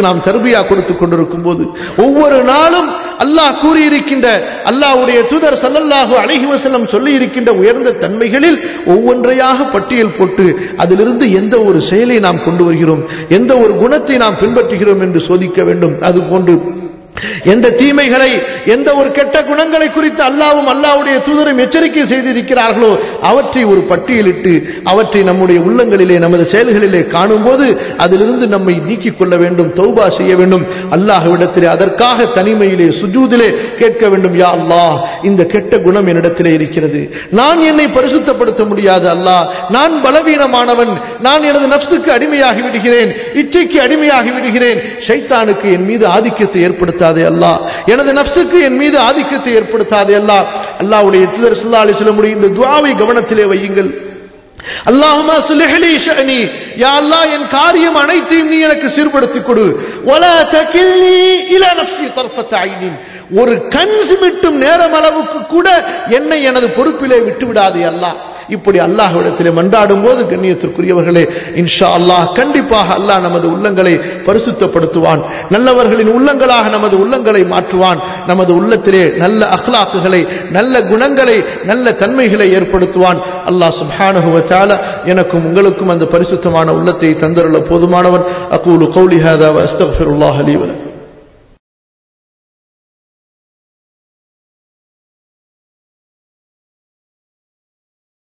தர்பியா கொடுத்து கொண்டிருக்கும் போது ஒவ்வொரு நாளும் அல்லாஹ் கூறியிருக்கின்ற அல்லாஹ்வுடைய தூதர் ஸல்லல்லாஹு அலைஹி வஸல்லம் சொல்லி இருக்கின்ற உயர்ந்த தன்மைகளில் ஒவ்வொன்றையாக பட்டியல் போட்டு அதிலிருந்து எந்த ஒரு செயலை நாம் கொண்டு வருகிறோம் எந்த ஒரு குணத்தை நாம் பின்பற்றுகிறோம் என்று சோதிக்க வேண்டும் அதுபோன்று எந்த தீமைகளை எந்த ஒரு கெட்ட குணங்களை குறித்து அல்லாவும் அல்லாவுடைய தூதரும் எச்சரிக்கை செய்திருக்கிறார்களோ அவற்றை ஒரு பட்டியலிட்டு அவற்றை நம்முடைய உள்ளங்களிலே நமது செயல்களிலே காணும்போது அதிலிருந்து நம்மை நீக்கிக் கொள்ள வேண்டும் தௌபா செய்ய வேண்டும் அல்லாஹ்விடத்திலே அதற்காக தனிமையிலே சுஜூதிலே கேட்க வேண்டும் யா அல்லாஹ் இந்த கெட்ட குணம் என்னிடத்திலே இருக்கிறது நான் என்னை பரிசுத்தப்படுத்த முடியாது அல்லாஹ் நான் பலவீனமானவன் நான் எனது நப்சுக்கு அடிமையாகி விடுகிறேன் இச்சைக்கு அடிமையாகி விடுகிறேன் ஷைத்தானுக்கு என் மீது ஆதிக்கத்தை ஏற்படுத்தாதே அல்லாஹ் எனது நப்சுக்கு என் மீது ஆதிக்கத்தை ஏற்படுத்தாதே அல்லாஹ் அல்லாஹ்வுடைய தூதர் ஸல்லல்லாஹு அலைஹி வஸல்லம் இந்த துஆவை கவனத்திலே வையுங்கள் அல்லாஹுமா சுலிஹலி ஷஅனி யா அல்லாஹ் என் காரியம் அனைத்தையும் நீ எனக்கு சீர்படுத்திக் கொடு வலா தகில்னி இலா நஃப்ஸி தர்ஃபத ஐனின் ஒரு கண் சிமிட்டும் நேரம் அளவுக்கு கூட என்னை எனது பொறுப்பிலே விட்டு விடாதே அல்லாஹ் இப்படி அல்லாஹ்விடத்திலே மன்றாடும் போது கண்ணியத்திற்குரியவர்களே இன்ஷா அல்லாஹ் கண்டிப்பாக அல்லாஹ் நமது உள்ளங்களை பரிசுத்தப்படுத்துவான் நல்லவர்களின் உள்ளங்களாக நமது உள்ளங்களை மாற்றுவான் நமது உள்ளத்திலே நல்ல அஹ்லாக்குகளை நல்ல குணங்களை நல்ல தன்மைகளை ஏற்படுத்துவான் அல்லாஹ் சுப்ஹானஹு வ தஆலா எனக்கும் உங்களுக்கும் அந்த பரிசுத்தமான உள்ளத்தை தந்தருள போதுமானவன் அகூலு கௌலி ஹாதா வ அஸ்தக்ஃபிருல்லாஹ் லீ வலக்கும்